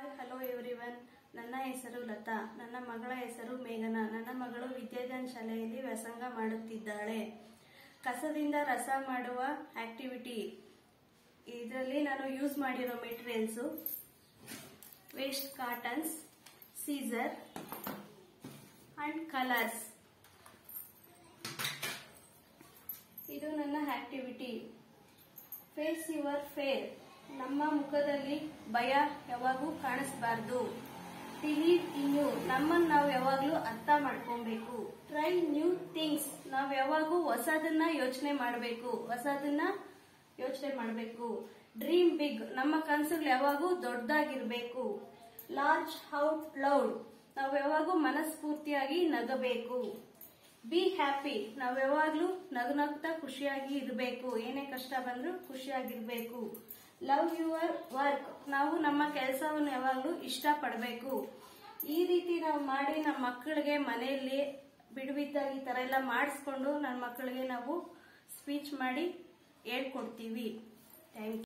hi hello everyone ನನ್ನ ಹೆಸರು ಲತಾ ನನ್ನ ಮಗಳ ಹೆಸರು ಮೇಘನಾ ನನ್ನ ಮಗಳು ವಿದ್ಯಾದಾನ್ ಶಾಲೆಯಲ್ಲಿ ವ್ಯಾಸಂಗ ಮಾಡುತ್ತಿದ್ದಾಳೆ ಕಸದಿಂದ ರಸ ಮಾಡುವ ಆಕ್ಟಿವಿಟಿ ಇದರಲ್ಲಿ ನಾನು ಯೂಸ್ ಮಾಡಿರೋ materials waste cottons scissor and colours ಇದು ನನ್ನ ಆಕ್ಟಿವಿಟಿ ಫೇಸ್ ಯುವರ್ ಫೇರ್ ನಮ್ಮ ಮುಖದಲ್ಲಿ ಭಯ ಯಾವಾಗೂ ಕಾಣಿಸಬಾರ್ದು ಬಿಲೀವ್ ಇನ್ ಯು ನಮ್ಮನ್ನು ನಾವು ಯಾವಾಗಲೂ ಅರ್ಥ ಮಾಡ್ಕೊಬೇಕು ಟ್ರೈ ನ್ಯೂ ಥಿಂಗ್ಸ್ ನಾವು ಯಾವಾಗೂ ಹೊಸದನ್ನ ಯೋಚನೆ ಮಾಡಬೇಕು ಹೊಸದನ್ನ ಯೋಚನೆ ಮಾಡಬೇಕು ಡ್ರೀಮ್ ಬಿಗ್ ನಮ್ಮ ಕನಸುಗಳು ಯಾವಾಗೂ ದೊಡ್ಡದಾಗಿರ್ಬೇಕು ಲಾರ್ಜ್ ಔಟ್ ಲೌಡ್ ನಾವು ಯಾವಾಗೂ ಮನಸ್ಫೂರ್ತಿಯಾಗಿ ನಗಬೇಕು ಬಿ ಹ್ಯಾಪಿ ನಾವು ಯಾವಾಗ್ಲೂ ನಗುನಗ್ತಾ ಖುಷಿಯಾಗಿ ಇರಬೇಕು ಏನೇ ಕಷ್ಟ ಬಂದ್ರೂ ಖುಷಿಯಾಗಿರ್ಬೇಕು ಲವ್ ಯುವರ್ ವರ್ಕ್ ನಾವು ನಮ್ಮ ಕೆಲಸವನ್ನು ಯಾವಾಗ್ಲೂ ಇಷ್ಟಪಡಬೇಕು ಈ ರೀತಿ ನಾವು ಮಾಡಿ ನಮ್ಮ ಮಕ್ಕಳಿಗೆ ಮನೆಯಲ್ಲಿ ಬಿಡುವಿದ್ದಾಗ ಈ ತರ ಎಲ್ಲ ಮಾಡಿಸ್ಕೊಂಡು ನನ್ನ ಮಕ್ಕಳಿಗೆ ನಾವು ಸ್ಪೀಚ್ ಮಾಡಿ ಹೇಳ್ಕೊಡ್ತೀವಿ ಥ್ಯಾಂಕ್ ಯು